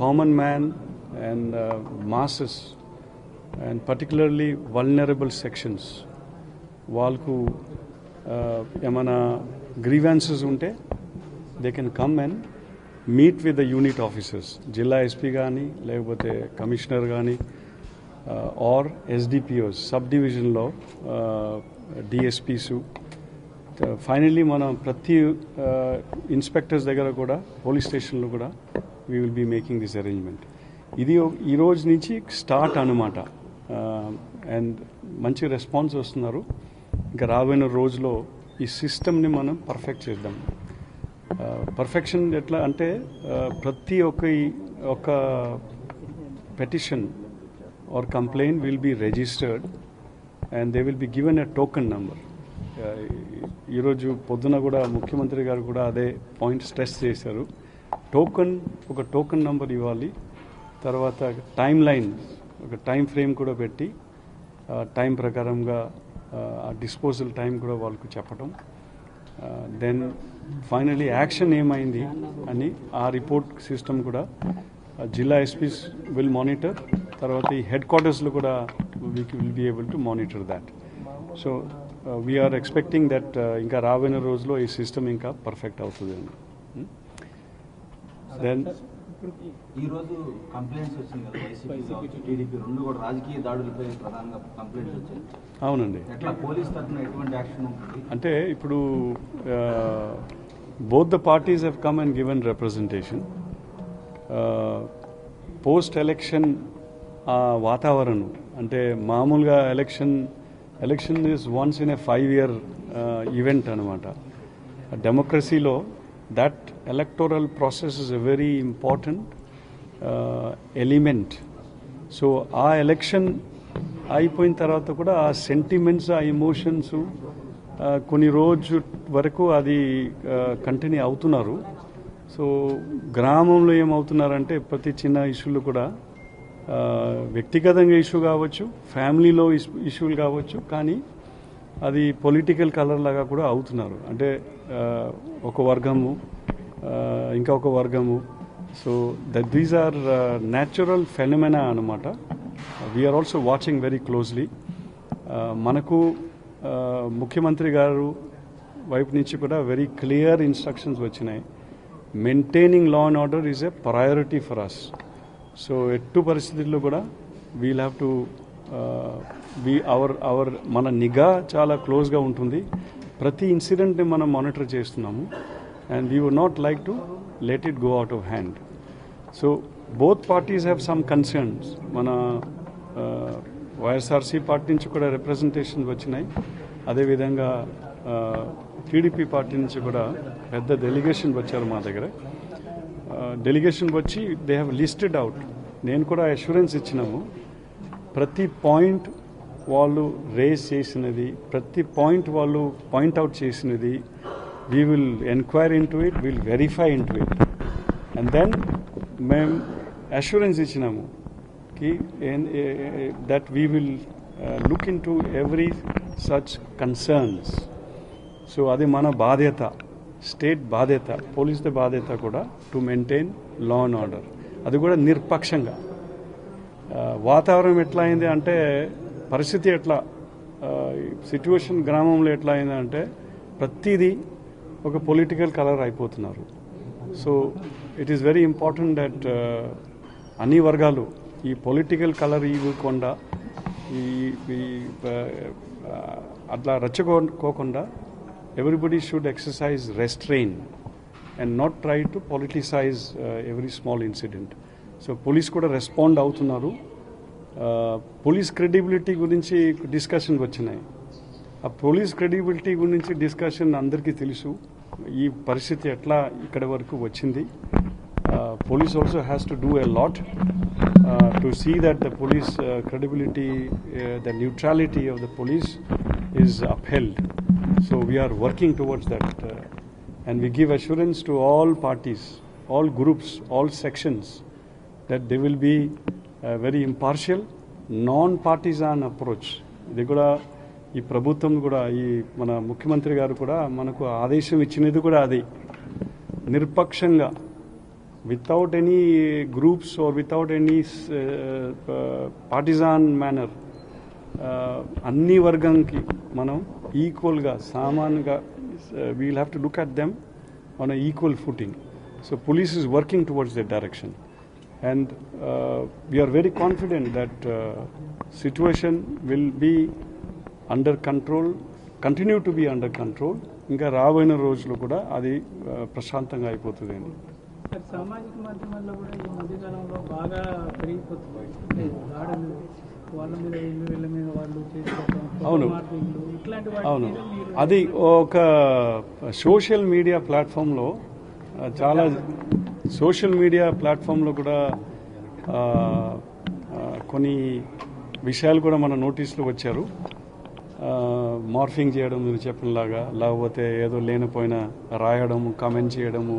common man and uh, masses and particularly vulnerable sections వాళ్ళకు ఏమైనా grievances ఉంటే they can come and meet with the unit officers జిల్లా SP కానీ లేకపోతే commissioner కానీ ఆర్ ఎస్డిపిఓస్ సబ్ డివిజన్లో డిఎస్పీసు ఫైనల్లీ మనం ప్రతి ఇన్స్పెక్టర్స్ దగ్గర కూడా పోలీస్ స్టేషన్లో కూడా we will be making this arrangement ఇది ఈ రోజు నుంచి స్టార్ట్ అనమాట అండ్ మంచి రెస్పాన్స్ వస్తున్నారు ఇంకా రాబోయే రోజులో ఈ సిస్టమ్ని మనం పర్ఫెక్ట్ చేద్దాం పర్ఫెక్షన్ ఎట్లా అంటే ప్రతి ఒక్క ఒక petition or complaint will be registered and they will be given a token number ఈరోజు పొద్దున కూడా ముఖ్యమంత్రి గారు కూడా అదే పాయింట్ స్ట్రెస్ చేశారు టోకన్ ఒక టోకన్ నంబర్ ఇవ్వాలి తర్వాత టైం లైన్ ఒక టైం ఫ్రేమ్ కూడా పెట్టి టైం ప్రకారంగా ఆ డిస్పోజల్ టైం కూడా వాళ్ళకు చెప్పడం దెన్ ఫైనలీ యాక్షన్ ఏమైంది అని ఆ రిపోర్ట్ సిస్టమ్ కూడా జిల్లా ఎస్పీస్ విల్ మానిటర్ తర్వాత ఈ హెడ్ క్వార్టర్స్లో కూడా we will be able to monitor that so we are expecting that ఇంకా రాబోయే రోజులో ఈ సిస్టమ్ ఇంకా పర్ఫెక్ట్ అవుతుంది అని దెన్ ఈ రోజు కంప్లైంట్స్ వచ్చినాయి కదా వైసీపీ కావచ్చు టీడీపీ రెండు కూడా రాజకీయ దాడులపై ప్రధానంగా కంప్లైంట్స్ వచ్చాయి అవునండి ఎట్లా పోలీస్ తరఫున ఎటువంటి యాక్షన్ ఉంటుంది అంటే ఇప్పుడు both the parties have come and given representation post election ఆ వాతావరణం అంటే మామూలుగా election election is once in a five year event అనమాట డెమోక్రసీలో that electoral process is a very important element so ఆ ఎలక్షన్ అయిపోయిన తర్వాత కూడా ఆ సెంటిమెంట్స్ ఆ ఎమోషన్స్ కొన్ని రోజు వరకు అది కంటిన్యూ అవుతున్నారు సో గ్రామంలో ఏమవుతున్నారంటే ప్రతి చిన్న ఇష్యూలు కూడా ఆ, వ్యక్తిగతంగా ఇష్యూ కావచ్చు ఫ్యామిలీలో ఇష్యూలు కావచ్చు కానీ అది పొలిటికల్ కలర్ లాగా కూడా అవుతున్నారు అంటే ఆ, ఒక వర్గము ఆ, ఇంకా ఒక వర్గము so that these are natural phenomena అనమాట we are also watching very closely మనకు ఆ, ముఖ్యమంత్రి గారు వైపు నుంచి కూడా వెరీ క్లియర్ ఇన్స్ట్రక్షన్స్ వచ్చినాయి maintaining law and order is a priority for us so ఎట్టు పరిస్థితుల్లో కూడా we'll have to we our our మన నిఘా చాలా క్లోజ్గా ఉంటుంది ప్రతి ఇన్సిడెంట్ని మనం మానిటర్ చేస్తున్నాము and we would not like to let it go out of hand so both parties have some concerns మన వైఎస్ఆర్సీ పార్టీ నుంచి కూడా రిప్రజెంటేషన్ వచ్చినాయి అదేవిధంగా టీడీపీ పార్టీ నుంచి కూడా పెద్ద డెలిగేషన్ వచ్చారు మా దగ్గర డెలిగేషన్ వచ్చి దే హ్యావ్ లిస్టెడ్ అవుట్ నేను కూడా అష్యూరెన్స్ ఇచ్చినాము ప్రతి పాయింట్ వాళ్ళు రేస్ చేసినది ప్రతి పాయింట్ వాళ్ళు పాయింట్అవుట్ చేసినది we will enquire into it will verify into it and then మేము అష్యూరెన్స్ ఇచ్చినాము కి that we will look into every such concerns so అది మన బాధ్యత స్టేట్ బాధ్యత పోలీస్ బాధ్యత కూడా to maintain law and order అది కూడా నిష్పక్షంగా ఆ, వాతావరణం ఎట్లా అయింది అంటే పరిస్థితి ఎట్లా సిచ్యువేషన్ గ్రామంలో ఎట్లా అయింది అంటే ప్రతిదీ ఒక పొలిటికల్ కలర్ అయిపోతున్నారు so it is very important that అన్ని వర్గాలు ఈ పొలిటికల్ కలర్ ఇవ్వకుండా ఈ ఈ, ఆ, అట్లా రచ్చకోకుండా everybody should exercise restrain and not try to politicise every small incident so police కూడా రెస్పాండ్ అవుతున్నారు పోలీస్ క్రెడిబిలిటీ గురించి డిస్కషన్ వచ్చినాయి ఆ పోలీస్ క్రెడిబిలిటీ గురించి డిస్కషన్ అందరికీ తెలుసు ఈ పరిస్థితి ఎట్లా ఇక్కడ వరకు వచ్చింది police also has to do a lot to see that the police credibility the neutrality of the police is upheld so we are working towards that uh, and we give assurance to all parties all groups all sections that they will be uh, very impartial non partisan approach ఇది కూడా ఈ ప్రభుత్వం కూడా ఈ మన ముఖ్యమంత్రి గారు కూడా మనకు ఆదేశం ఇచ్చినది కూడా అది నిష్పక్షంగా without any groups or without any uh, uh, partisan manner uh, అన్ని వర్గంకి మనం ఈక్వల్గా సామాన్గా we'll have to look at them on equal footing so police is working towards that direction and uh, we are very confident that uh, situation will be under control continue to be under control ఇంకా రాబోయిన రోజులు కూడా అది ఆ, ప్రశాంతంగా అయిపోతుంది అండి మరి సామాజిక మాధ్యమాల్లో కూడా ఈ మధ్యకాలంలో బాగా పెరిగిపోతుంది అంటే దాడులు వాళ్ళ మీద వీళ్ళు వీళ్ళ మీద వాళ్ళు చేసుకోవడం అవును. మార్పింగ్లు ఇట్లాంటి వాటి అవును మీద మీరు అది ఒక సోషల్ మీడియా ప్లాట్ఫామ్లో ఆ, చాలా సోషల్ మీడియా ప్లాట్ఫామ్లో కూడా ఆ, ఆ, కొన్ని విషయాలు కూడా మన నోటీసులు వచ్చారు మార్ఫింగ్ చేయడం మీరు చెప్పినలాగా లేకపోతే ఏదో లేనిపోయిన రాయడము కామెంట్ చేయడము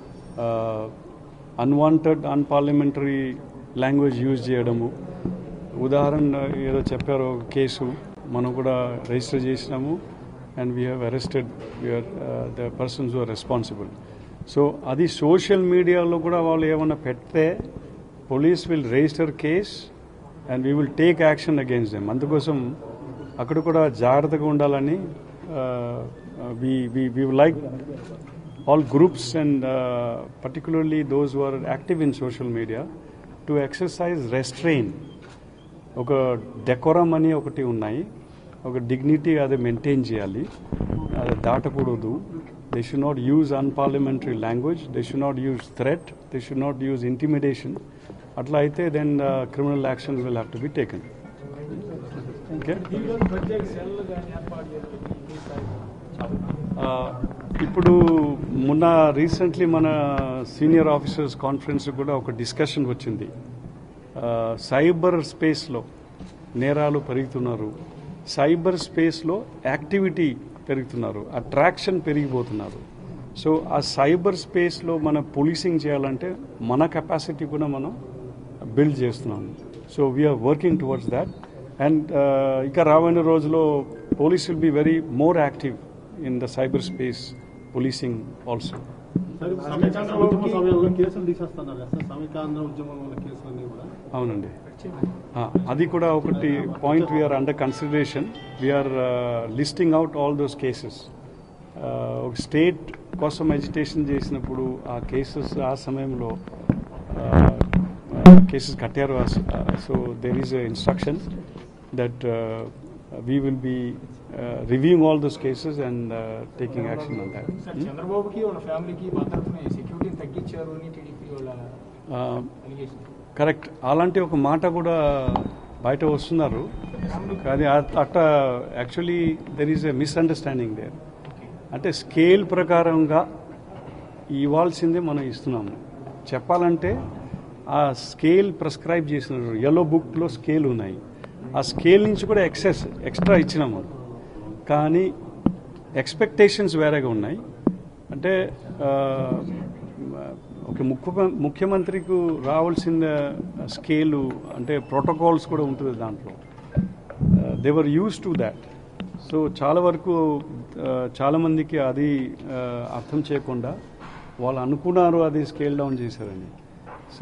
అన్వాంటెడ్ అన్పార్లమెంటరీ లాంగ్వేజ్ యూజ్ చేయడము ఉదాహరణ ఏదో చెప్పారో ఒక కేసు మనం కూడా రిజిస్టర్ చేసినాము and we have arrested you are the persons are responsible so అది సోషల్ మీడియాలో కూడా వాళ్ళు ఏమైనా పెడితే police will register case and we will take action against them అందుకోసం అక్కడ కూడా జాగ్రత్తగా ఉండాలని we we like all groups and uh, particularly those who are active in social media to exercise restraint ఒక డెకోరం అని ఒకటి ఉన్నాయి ఒక డిగ్నిటీ అది మెయింటైన్ చేయాలి అది దాటకూడదు they should not use unparliamentary language they should not use threat they should not use intimidation అట్లా అయితే then criminal action will have to be taken okay ఈరోజు ప్రత్యేక సెల్ కానీ ఏర్పాటు చేయాలి ఆ, ఇప్పుడు మొన్న రీసెంట్లీ మన సీనియర్ ఆఫీసర్స్ కాన్ఫరెన్స్ కూడా ఒక డిస్కషన్ వచ్చింది ఆ, సైబర్ స్పేస్లో నేరాలు పెరుగుతున్నారు సైబర్ స్పేస్లో యాక్టివిటీ పెరుగుతున్నారు అట్రాక్షన్ పెరిగిపోతున్నారు సో ఆ సైబర్ స్పేస్లో మన పోలీసింగ్ చేయాలంటే మన కెపాసిటీ కూడా మనం బిల్డ్ చేస్తున్నాము so we are working towards that and ఇక రాబోయే రోజులో police will be very more active in the cyber space policing also Samaikyandhra ఉద్యమ సమయంలో కేసులు తీసేస్తున్నారు కదా సార్ సమీకాంధ్ర ఉద్యమం వల్ల కేసులన్నీ కూడా అవునండి ఆ, అది కూడా ఒకటి point we are under consideration we are listing out all those cases ఒక స్టేట్ కోసం ఎజిటేషన్ చేసినప్పుడు ఆ కేసెస్ ఆ సమయంలో కేసెస్ కట్టారు so there is instruction that we will be reviewing all those cases and taking action on that sir చంద్రబాబుకి వాళ్ళ ఫ్యామిలీకి భద్రతని సెక్యూరిటీని తగ్గించారు అని టీడీపీ వాళ్ళ అలిగేషన్ కరెక్ట్ అలాంటి ఒక మాట కూడా బయట వస్తున్నారు కానీ అట్- అట్ట actually there is a misunderstanding there అంటే స్కేల్ ప్రకారంగా ఇవ్వాల్సిందే మనం ఇస్తున్నాము చెప్పాలంటే ఆ స్కేల్ ప్రిస్క్రైబ్ చేసినారు ఎల్లో బుక్లో స్కేల్ ఉన్నాయి ఆ స్కేల్ నుంచి కూడా ఎక్సెస్ ఎక్స్ట్రా ఇచ్చినాము కానీ ఎక్స్పెక్టేషన్స్ వేరేగా ఉన్నాయి అంటే ఆ, ఒక ముఖ్య ముఖ్యమంత్రికి రావాల్సిన స్కేలు అంటే ప్రోటోకాల్స్ కూడా ఉంటుంది దాంట్లో they were used to that so చాలా వరకు ఆ, చాలా మందికి అది ఆ, అర్థం చేయకుండా వాళ్ళు అనుకున్నారు అది స్కేల్ డౌన్ చేశారని so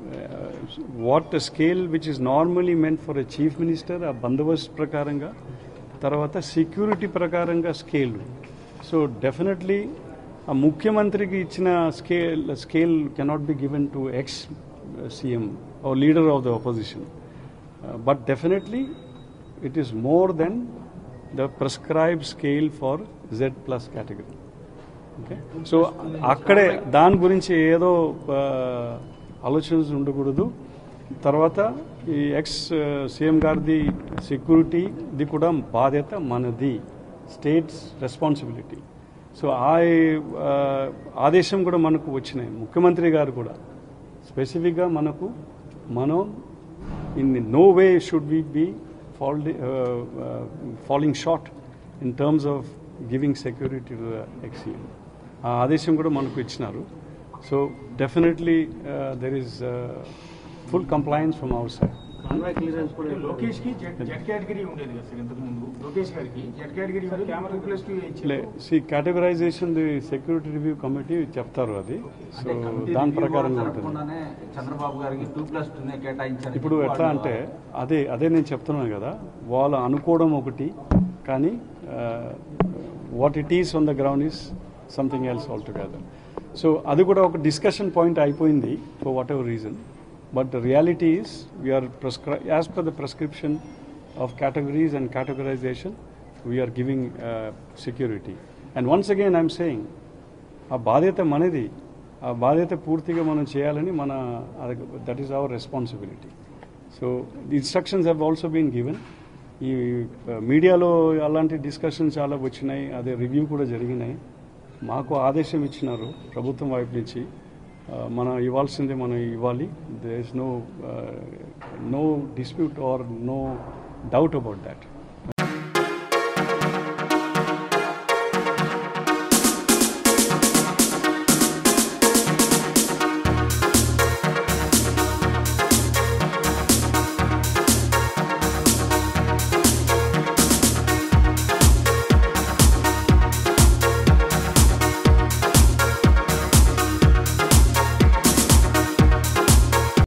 what scale which is normally meant for a chief minister ఆ బందోబస్తు ప్రకారంగా తర్వాత సెక్యూరిటీ ప్రకారంగా స్కేల్ సో డెఫినెట్లీ ఆ ముఖ్యమంత్రికి ఇచ్చిన scale scale cannot be given to ex CM or leader of the opposition but definitely it is more than the prescribe scale for Z plus category okay so అక్కడే దాని గురించి ఏదో ఆ, ఆలోచనలు ఉండకూడదు తర్వాత ఈ ఎక్స్ సీఎం గారిది సెక్యూరిటీది కూడా బాధ్యత మనది స్టేట్స్ రెస్పాన్సిబిలిటీ సో ఆ ఆ, ఆదేశం కూడా మనకు వచ్చినాయి ముఖ్యమంత్రి గారు కూడా స్పెసిఫిక్గా మనకు మనం in no way should we be following short in terms of giving security to ex CM ఆ ఆదేశం కూడా మనకు ఇచ్చినారు so definitely there is full compliance from our side convoy clearance కూడా లోకేష్ కి జెడ్ జెడ్ కేటగిరీ ఉండేది కదా సార్ ఇంతకు ముందు లోకేష్ గారికి Z category camera plus two లే సి categorization the security review committee చెప్తారు అది సో దాని ప్రకారంగా ఉంటుంది జరగకుండానే చంద్రబాబు గారికి టూ ప్లస్ టూ కేటాయించారు ఇప్పుడు ఎట్లా అంటే అదే అదే నేను చెప్తున్నాను కదా వాళ్ళు అనుకోవడం ఒకటి కానీ what it is on the ground is something else all together so అది కూడా ఒక డిస్కషన్ పాయింట్ అయిపోయింది for whatever reason but the reality is we are prescribe as per the prescription of categories and categorization we are giving security and once again I'm saying ఆ బాధ్యత మనది ఆ బాధ్యత పూర్తిగా మనం చేయాలని మన that is our responsibility so the instructions have also been given ఈ మీడియాలో అలాంటి డిస్కషన్ చాలా వచ్చినాయి అదే రివ్యూ కూడా జరిగినాయి మాకు ఆదేశం ఇచ్చినారు ప్రభుత్వం వైపు నుంచి ఆ, మనం ఇవ్వాల్సిందే మనం ఇవ్వాలి they is no no dispute or no doubt about that